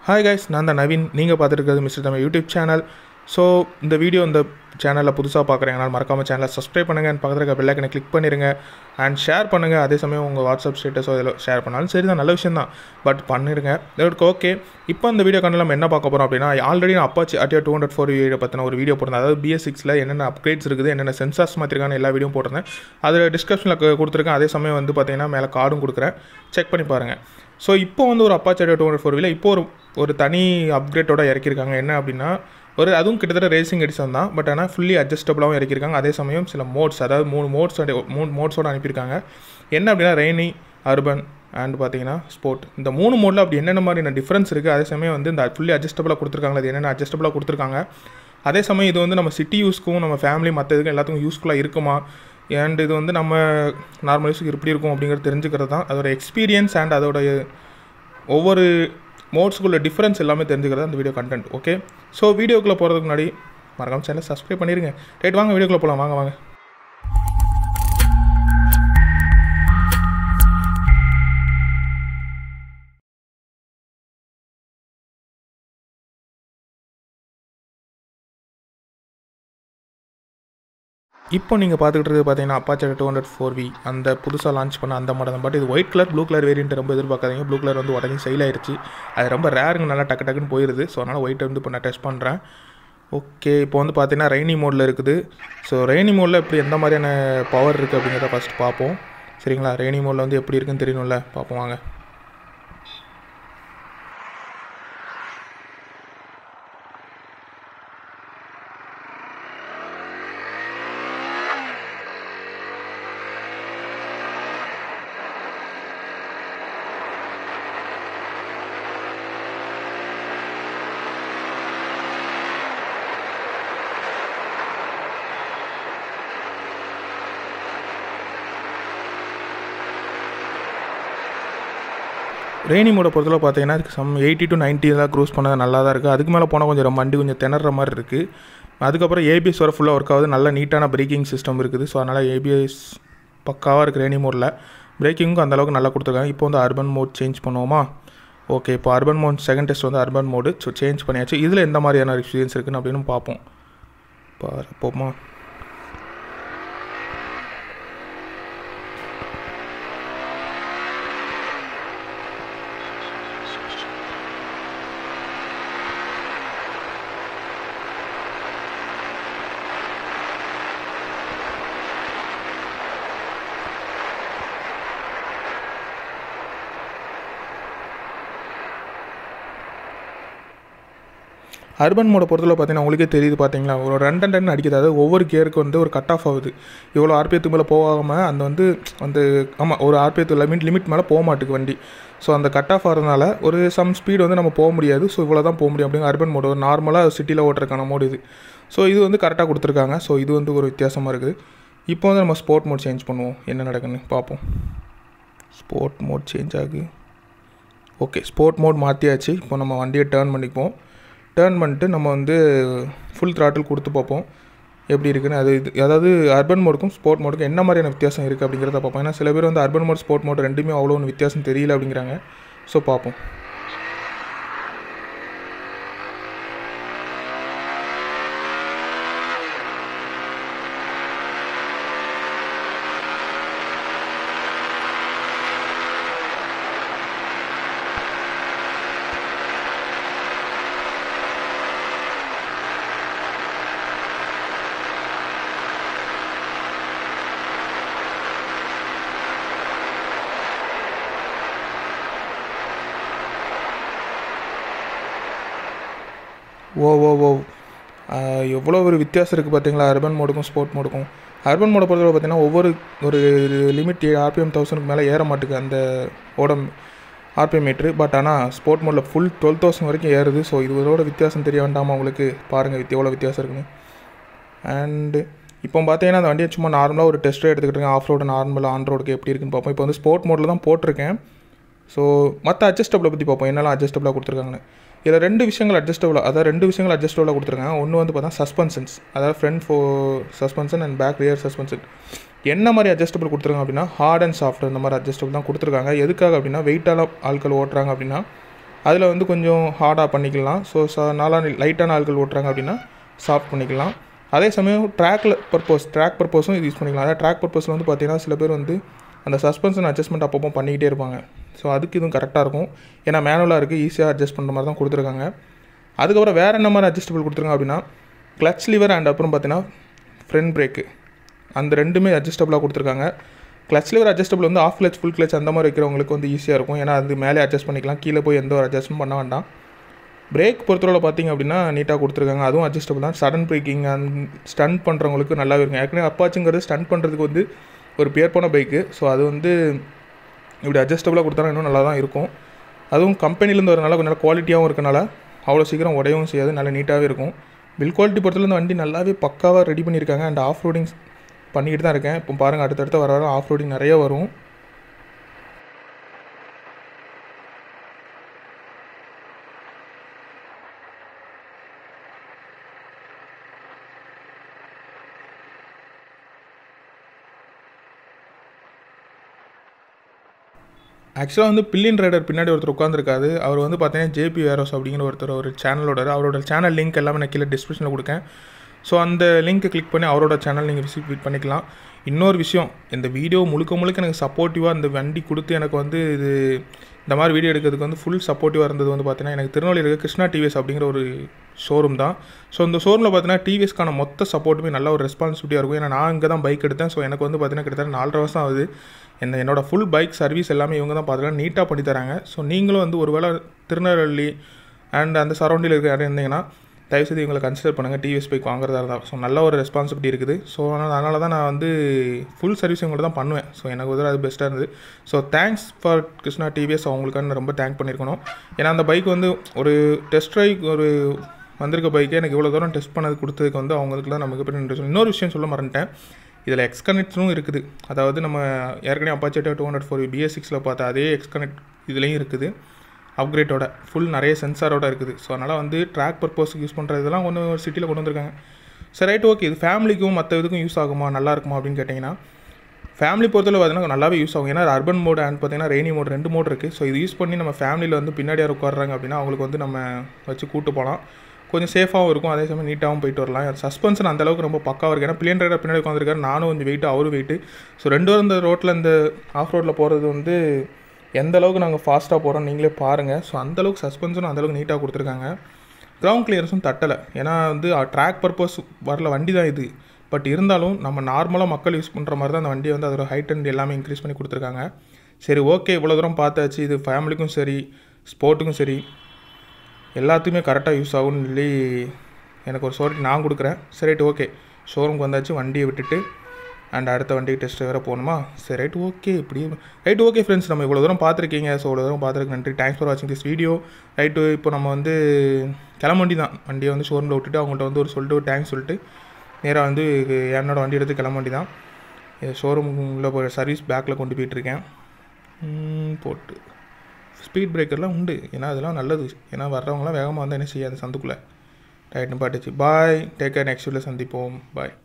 hi guys நான் தான் நவீன் நீங்கள் பார்த்துருக்கிறது mister Tamil YouTube channel so இந்த வீடியோ இந்த சேனலில் புதுசாக பார்க்குறீங்கனால மறக்காமல் சேனலை சப்ஸ்கிரைப் பண்ணுங்கள் அண்ட் பக்கத்தில் இருக்க பெல்லைக்கனை கிளிக் பண்ணிடுங்க அண்ட் ஷேர் பண்ணுங்கள் அதே சமயம் உங்கள் வாட்ஸ்அப் ஸ்டேட்டஸோ இதில் ஷேர் பண்ணாலும் சரி தான் நல்ல விஷயம் தான் பட் பண்ணிடுங்க இதற்கு ஓகே இப்போ இந்த வீடியோ கண்டில் நம்ம என்ன பார்க்க போகிறோம் அப்படின்னா ஆல்ரெடி நான் அப்பாச்சி அட்டியா டூ ஹண்ட்ரட் ஃபோர் வீடியோ பற்றின ஒரு வீடியோ போட்டிருந்தேன் அதாவது பிஎஸ் சிக்ஸில் என்னென்ன அப்கிரேட்ஸ் இருக்குது என்னென்ன சென்சார்ஸ் மாற்றிருக்கான்னு எல்லா வீடியோ போட்டிருந்தேன் அதில் டிஸ்கிரிப்ஷனில் கொடுத்துருக்கேன் அதே சமயம் வந்து பார்த்தீங்கன்னா மேலே கார்டும் கொடுக்குறேன் செக் பண்ணி பாருங்கள் ஸோ இப்போ வந்து ஒரு அப்பாச்சி டூ ஹண்ட்ரட் ஃபோர் வீலில் இப்போ ஒரு ஒரு தனி அப்கிரேட்டோட இறக்கியிருக்காங்க என்ன அப்படின்னா ஒரு அதுவும் கிட்டத்தட்ட ரேசிங் எடிஷன் தான் பட் ஆனால் ஃபுல்லி அட்ஜஸ்டபுளாகவும் இறக்கியிருக்காங்க அதே சமயம் சில மோட்ஸ் அதாவது மூணு மோட்ஸ் மூணு மோட்ஸோடு அனுப்பியிருக்காங்க என்ன அப்படின்னா ரெய்னி அர்பன் அண்ட் பார்த்தீங்கன்னா ஸ்போர்ட் இந்த மூணு மோடில் அப்படி என்னென்ன மாதிரியான டிஃப்ரென்ஸ் இருக்குது அதே சமயம் வந்து இந்த ஃபுல்லி அட்ஜஸ்டபுளாக கொடுத்துருக்காங்க அது என்னென்ன அட்ஜஸ்டபுளாக கொடுத்துருக்காங்க அதே சமயம் இது வந்து நம்ம சிட்டி யூஸ்க்கும் நம்ம ஃபேமிலி மற்ற இதுக்கும் எல்லாத்துக்கும் யூஸ்ஃபுல்லாக இருக்குமா அண்ட் இது வந்து நம்ம நார்மல் யூஸுக்கு எப்படி இருக்கும் அப்படிங்கிறது தெரிஞ்சுக்கிறது தான் அதோட எக்ஸ்பீரியன்ஸ் அண்ட் அதோட ஒவ்வொரு மோட்ஸுக்குள்ள டிஃப்ரென்ஸ் எல்லாமே தெரிஞ்சுக்கிறது அந்த வீடியோ கண்டென்ட் ஓகே ஸோ வீடியோக்குள்ளே போகிறதுக்கு முன்னாடி மறக்காம சேனல் சப்ஸ்கிரைப் பண்ணிடுங்க ரைட் வாங்க வீடியோக்குள்ளே போகலாம் வாங்க வாங்க இப்போ நீங்கள் பார்த்துக்கிட்டு இருக்கிறது பார்த்தீங்கன்னா அப்பாச்சா டூ ஹண்ட்ரட் ஃபோர் வி அந்த புதுசாக லான்ச் பண்ண அந்த மாடல் தான் பட் இது white colour blue colour variant ரொம்ப எதிர்பார்க்காதீங்க ப்ளூ கலர் வந்து உடனே செயல் ஆயிடுச்சு அது ரொம்ப ரேருங்க நல்லா டக்கு டக்குன்னு போயிடுது ஸோ அதனால் ஒயிட் வந்து இப்போ நான் டெஸ்ட் பண்ணுறேன் ஓகே இப்போ வந்து பார்த்தீங்கன்னா ரெய்னி மோடில் இருக்குது ஸோ ரெய்னி மோடில் எப்படி எந்த மாதிரியான பவர் இருக்குது அப்படிங்கிறத ஃபஸ்ட் பார்ப்போம் சரிங்களா ரெய்னி மோடில் வந்து எப்படி இருக்குன்னு தெரியணும்ல பார்ப்போம் வாங்க ரெய்னி மோட பொறுத்தவரை பார்த்தீங்கன்னா அதுக்கு சம் எயிட்டி டு நைன்ட்டி தான் க்ரூஸ் பண்ணது நல்லா தான் இருக்குது அதுக்கு மேலே போனால் கொஞ்சம் வண்டி கொஞ்சம் திணற மாதிரி இருக்குது அதுக்கப்புறம் ஏபிஎஸ் வர ஃபுல்லாக ஒர்க் ஆகுது நல்ல நீட்டான பிரேக்கிங் சிஸ்டம் இருக்குது ஸோ அதனால் ஏபிஎஸ் பக்காவாக இருக்குது ரெய்னி மோடில் பிரேக்கிங்கும் அந்தளவுக்கு நல்லா கொடுத்துருக்காங்க இப்போ வந்து அர்பன் மோட் சேஞ்ச் பண்ணுவோமா ஓகே இப்போ அர்பன் மோட் செகண்ட் டெஸ்ட் வந்து அர்பன் மோடு ஸோ சேஞ்ச் பண்ணியாச்சு இதில் எந்த மாதிரியான எக்ஸ்பீரியன்ஸ் இருக்குன்னு அப்படின்னு பார்ப்போம் பார்ப்போமா அர்பன் மோட பொறுத்தவரை பார்த்தீங்கன்னா உங்களுக்கே தெரியுது பார்த்தீங்களா ஒரு ரெண்டு டன் அடிக்குது அதாவது ஒவ்வொரு கியருக்கு வந்து ஒரு கட் ஆஃப் ஆகுது இவ்வளோ ஆர்பிஎத்துக்கு மேலே போகாமல் அந்த வந்து அந்த ஆமாம் ஒரு ஆர்பிஎத்து லிமிட் லிமிட் மேலே போக மாட்டுக்கு வண்டி ஸோ அந்த கட் ஆஃப் ஆகிறதுனால ஒரு சம் ஸ்பீடு வந்து நம்ம போக முடியாது ஸோ இவ்வளோ தான் போக முடியும் அப்படிங்கிற அர்பன் மோடு ஒரு நார்மலாக சிட்டியில் ஓட்டுறதுக்கான மோடு இது ஸோ இது வந்து கரெக்டாக கொடுத்துருக்காங்க ஸோ இது வந்து ஒரு வித்தியாசமாக இருக்குது இப்போ வந்து நம்ம ஸ்போர்ட் மோட் சேஞ்ச் பண்ணுவோம் என்ன நடக்குன்னு பார்ப்போம் ஸ்போர்ட் மோட் சேஞ்ச் ஆகு ஓகே ஸ்போர்ட் மோட் மாற்றியாச்சு இப்போ நம்ம வண்டியை டேர்ன் பண்ணிக்குவோம் டேர்ன் பண்ணிட்டு நம்ம வந்து ஃபுல் த்ராட்டில் கொடுத்து பார்ப்போம் எப்படி இருக்குன்னு அது இது அதாவது அர்பன் மோடுக்கும் ஸ்போர்ட் மோடுக்கும் என்ன மாதிரியான வித்தியாசம் இருக்குது அப்படிங்கிறத பார்ப்போம் ஏன்னா சில பேர் வந்து அர்பன் மோட் ஸ்போர்ட் மோட் ரெண்டுமே அவ்வளோ ஒன்று வித்தியாசம் தெரியல அப்படிங்கிறாங்க ஸோ பார்ப்போம் ஓ ஓ ஓ எவ்வளோ ஒரு வித்தியாசம் இருக்குது பார்த்தீங்களா அர்பன் மோடுக்கும் ஸ்போர்ட் மோடுக்கும் அர்பன் மோடை பொறுத்தவரை பார்த்தீங்கன்னா ஒவ்வொரு ஒரு லிமிட் ஆர்பிஎம் தௌசண்ட்க்கு மேலே ஏற மாட்டுக்கு அந்த ஓடம் ஆர்பிஎம் மீட்ரு பட் ஆனால் ஸ்போர்ட் மோடில் ஃபுல் டுவெல் தௌசண்ட் வரைக்கும் ஏறுது ஸோ இது இதோட வித்தியாசம் தெரிய வேண்டாமா உங்களுக்கு பாருங்கள் வித் எவ்வளோ வித்தியாசம் இருக்குன்னு அண்டு இப்போ பார்த்தீங்கன்னா அந்த வண்டியை சும்மா நார்மலாக ஒரு டெஸ்ட்டை எடுத்துக்கிட்டு இருக்கேன் ஆஃப் ரோடு நார்மல் ஆன் ரோடுக்கு எப்படி இருக்குன்னு பார்ப்போம் இப்போ வந்து ஸ்போர்ட் மோடில் தான் போட்டிருக்கேன் ஸோ மற்ற அட்ஜஸ்டபிளை பற்றி பார்ப்போம் என்னெல்லாம் அட்ஜஸ்டபிளாக கொடுத்துருக்காங்கன்னு இதில் ரெண்டு விஷயங்கள் அட்ஜஸ்டபுளாக அதாவது ரெண்டு விஷயங்கள் அட்ஜஸ்டபுளாக கொடுத்துருக்காங்க ஒன்று வந்து பார்த்தா சஸ்பென்ஷன்ஸ் அதாவது ஃப்ரண்ட் ஃபோ suspension and back rear suspension என்ன மாதிரி அட்ஜஸ்டபிள் கொடுத்துருக்காங்க அப்படின்னா ஹார்ட் அண்ட் சாஃப்ட் இந்த மாதிரி அட்ஜஸ்டபிள் தான் கொடுத்துருக்காங்க எதுக்காக அப்படின்னா வெயிட்டான ஆட்கள் ஓட்டுறாங்க அப்படின்னா அதில் வந்து கொஞ்சம் ஹார்டாக பண்ணிக்கலாம் ஸோ நாளாக லைட்டான ஆட்கள் ஓட்டுறாங்க அப்படின்னா சாஃப்ட் பண்ணிக்கலாம் அதே சமயம் ட்ராக்கில் பர்பஸ் ட்ராக் பர்பஸும் இது யூஸ் பண்ணிக்கலாம் அதாவது ட்ராக் பர்பஸில் வந்து பார்த்தீங்கன்னா சில பேர் வந்து அந்த சஸ்பென்ஷன் அட்ஜஸ்ட்மெண்ட் அப்பப்போ பண்ணிக்கிட்டே இருப்பாங்க ஸோ அதுக்கு இதுவும் கரெக்டாக இருக்கும் ஏன்னா மேனுவலாக இருக்குது ஈஸியாக அட்ஜஸ்ட் பண்ணுற மாதிரி தான் கொடுத்துருக்காங்க அதுக்கப்புறம் வேறு என்ன மாதிரி அட்ஜஸ்டபிள் கொடுத்துருங்க அப்படின்னா கிளச் லிவர் அண்ட் அப்புறம் பார்த்தீங்கன்னா ஃப்ரண்ட் பிரேக்கு அந்த ரெண்டுமே அட்ஜஸ்டபுளாக கொடுத்துருக்காங்க கிளச் லிவர் அட்ஜஸ்டபிள் வந்து ஆஃப் கிளச் ஃபுல் கிளச் அந்த மாதிரி வைக்கிறவங்களுக்கு வந்து ஈஸியாக இருக்கும் ஏன்னா அது மேலே அட்ஜஸ்ட் பண்ணிக்கலாம் கீழே போய் எந்த ஒரு அட்ஜஸ்ட்டும் பண்ண வேண்டாம் பிரேக் பொறுத்தவரை பார்த்தீங்க அப்படின்னா நீட்டாக கொடுத்துருக்காங்க அதுவும் அட்ஜஸ்டபிள் தான் சடன் பிரேக்கிங் அண்ட் ஸ்டன் பண்ணுறவங்களுக்கு நல்லாவே இருக்கும் ஏற்கனவே அப்பாச்சுங்கிறது ஸ்டன் பண்ணுறதுக்கு வந்து ஒரு பேர் போன பைக்கு ஸோ அது வந்து இப்படி அட்ஜஸ்டபுளாக கொடுத்தா இன்னும் நல்லா தான் இருக்கும் அதுவும் கம்பெனிலேருந்து வரனால கொஞ்சம் நல்லா குவாலிட்டியாகவும் இருக்கனால அவ்வளோ சீக்கிரம் உடையவும் செய்யாது நல்லா நீட்டாகவே இருக்கும் பில் குவாலிட்டி பொறுத்தவரை இந்த வண்டி நல்லாவே பக்காவாக ரெடி பண்ணியிருக்காங்க அண்ட் ஆஃப் ரோடிங் பண்ணிக்கிட்டு தான் இருக்கேன் இப்போ பாருங்கள் அடுத்தடுத்து வர வர ஆஃப் ரோடிங் நிறைய வரும் ஆக்சுவலாக வந்து பில்லியன் ரைடர் பின்னாடி ஒருத்தர் உட்காந்துருக்காது அவர் வந்து பார்த்தீங்கன்னா ஜேபி வேரோஸ் அப்படிங்கிற ஒருத்தர் ஒரு சேனலோட அவரோட சேனல் லிங்க் எல்லாமே நான் கீழே டிஸ்கிரிப்ஷனில் கொடுக்கேன் ஸோ அந்த லிங்க்கை கிளிக் பண்ணி அவரோட சேனல் நீங்கள் விசிட் பண்ணிக்கலாம் இன்னொரு விஷயம் இந்த வீடியோ முழுக்க முழுக்க எனக்கு சப்போர்ட்டிவாக இந்த வண்டி கொடுத்து எனக்கு வந்து இது இந்த மாதிரி வீடியோ எடுக்கிறதுக்கு வந்து ஃபுல் சப்போர்ட்டிவாக இருந்தது வந்து பார்த்தீங்கன்னா எனக்கு திருநெல்வேலி இருக்க கிருஷ்ணா டிவிஎஸ் அப்படிங்கிற ஒரு ஷோரூம் தான் ஸோ இந்த ஷோரூமில் பார்த்தீங்கன்னா டிவிஎஸ்க்கான மொத்த சப்போர்ட்டுமே நல்ல ஒரு ரெஸ்பான்சிபிலிட்டியாக இருக்கும் ஏன்னா நான் இங்கே தான் பைக் எடுத்தேன் ஸோ எனக்கு வந்து பார்த்தீங்கன்னா கிட்டத்தட்ட நாலரை வருஷம் ஆகுது என்ன என்னோட ஃபுல் பைக் சர்வீஸ் எல்லாமே இவங்க தான் பார்த்துக்கலாம் நீட்டாக பண்ணி தராங்க ஸோ நீங்களும் வந்து ஒரு வேளை திருநெல்வேலி அண்ட் அந்த சரௌண்டிங்கில் இருக்க யாரும் இருந்தீங்கன்னா தயவுசெய்து இவங்களை கன்சிடர் பண்ணுங்கள் டிவிஎஸ் பைக் வாங்குறதா இருந்தால் ஸோ நல்ல ஒரு ரெஸ்பான்சிபிலிட்டி இருக்குது ஸோ அதனால தான் நான் வந்து ஃபுல் சர்வீஸ் இவங்கள்ட்ட தான் பண்ணுவேன் ஸோ எனக்கு வந்து அது பெஸ்ட்டாக இருந்தது so thanks for Krishna TVS அவங்களுக்கான நான் ரொம்ப தேங்க் பண்ணியிருக்கணும் ஏன்னா அந்த பைக் வந்து ஒரு டெஸ்ட் ட்ரைவ் ஒரு வந்திருக்க பைக்கே எனக்கு இவ்வளோ தூரம் டெஸ்ட் பண்ணது கொடுத்ததுக்கு வந்து அவங்களுக்கு தான் நமக்கு பெரிய நன்றி இன்னொரு விஷயம் சொல்ல மறந்துட்டேன் இதில் எக்ஸ்கனெக்ட்ஸும் இருக்குது அதாவது நம்ம ஏற்கனவே அப்பாச்சேட்டா டூ ஹண்ட்ரட் ஃபோர் பிஎஸ் சிக்ஸில் பார்த்த அதே எக்ஸ்கனெக்ட் இதுலேயும் இருக்குது அப்கிரேட்டோட ஃபுல் நிறைய சென்சாரோட இருக்குது ஸோ அதனால் வந்து ட்ராக் பர்பஸ்க்கு யூஸ் பண்ணுறது இதெல்லாம் ஒன்று ஒரு சிட்டியில் கொண்டு வந்திருக்காங்க சரி ரைட் ஓகே இது ஃபேமிலிக்கும் மற்ற இதுக்கும் யூஸ் ஆகுமா நல்லா இருக்குமா அப்படின்னு கேட்டிங்கன்னா ஃபேமிலி பொறுத்தவரை பார்த்தீங்கன்னா நல்லாவே யூஸ் ஆகும் ஏன்னா அர்பன் மோட் அண்ட் பார்த்தீங்கன்னா ரெய்னி மோட் ரெண்டு மோட் இருக்குது ஸோ இது யூஸ் பண்ணி நம்ம ஃபேமிலியில் வந்து பின்னாடி யார் உட்காடுறாங்க அப்படின்னா அவங்களுக்கு வந்து நம்ம வச்சு கூட்டு போகலாம் கொஞ்சம் சேஃபாகவும் இருக்கும் அதே சமயம் நீட்டாகவும் போயிட்டு வரலாம் சஸ்பென்ஷன் அந்தளவுக்கு ரொம்ப பக்காவாக இருக்குது ஏன்னா பிளியன் ரைடர் பின்னாடி உட்காந்துருக்காரு நானும் கொஞ்சம் வெயிட்டு அவரும் வெயிட்டு ஸோ ரெண்டு பேரும் இந்த ரோட்டில் இந்த ஆஃப் ரோட்டில் போகிறது வந்து எந்த அளவுக்கு நாங்கள் ஃபாஸ்ட்டாக போகிறோம் நீங்களே பாருங்கள் ஸோ அந்தளவுக்கு சஸ்பென்ஷனும் அந்தளவுக்கு நீட்டாக கொடுத்துருக்காங்க கிரவுண்ட் கிளியரன்ஸும் தட்டலை ஏன்னா வந்து ட்ராக் பர்பஸ் வரல வண்டி தான் இது பட் இருந்தாலும் நம்ம நார்மலாக மக்கள் யூஸ் பண்ணுற மாதிரி தான் அந்த வண்டியை வந்து அதோட ஹைட் அண்ட் எல்லாமே இன்க்ரீஸ் பண்ணி கொடுத்துருக்காங்க சரி ஓகே இவ்வளோ தூரம் பார்த்தாச்சு இது ஃபேமிலிக்கும் சரி ஸ்போர்ட்டுக்கும் சரி எல்லாத்துக்குமே கரெக்டாக யூஸ் ஆகும்னு சொல்லி எனக்கு ஒரு சோரிட்டி நான் கொடுக்குறேன் சரி ஓகே ஷோரூம்க்கு வந்தாச்சு வண்டியை விட்டுட்டு அண்ட் அடுத்த வண்டிக்கு டெஸ்ட் வேறு போகணுமா சரி ரைட் ஓகே இப்படி ரைட் ஓகே ஃப்ரெண்ட்ஸ் நம்ம இவ்வளோ தூரம் பார்த்துருக்கீங்க ஸோ இவ்வளோ தூரம் பார்த்துருக்கு நன்றி தேங்க்ஸ் ஃபார் வாட்சிங் திஸ் வீடியோ ரைட்டு இப்போ நம்ம வந்து கிளம்ப வண்டி தான் வண்டியை வந்து ஷோரூமில் விட்டுட்டு அவங்கள்ட்ட வந்து ஒரு சொல்லிட்டு ஒரு தேங்க்ஸ் சொல்லிட்டு நேராக வந்து என்னோட வண்டி எடுத்து கிளம்ப வண்டி தான் ஷோரூமுக்குள்ளே போய் சர்வீஸ் பேக்கில் கொண்டு போயிட்டுருக்கேன் போட்டு ஸ்பீட் பிரேக்கர்லாம் உண்டு ஏன்னா அதெல்லாம் நல்லது ஏன்னா வர்றவங்களாம் வேகமாக வந்தால் என்ன செய்யாது சந்துக்குள்ளே ரைட் பாட்டுச்சு பாய் டேக் கேர் நெக்ஸ்ட் வீடியோவில் சந்திப்போம் பாய்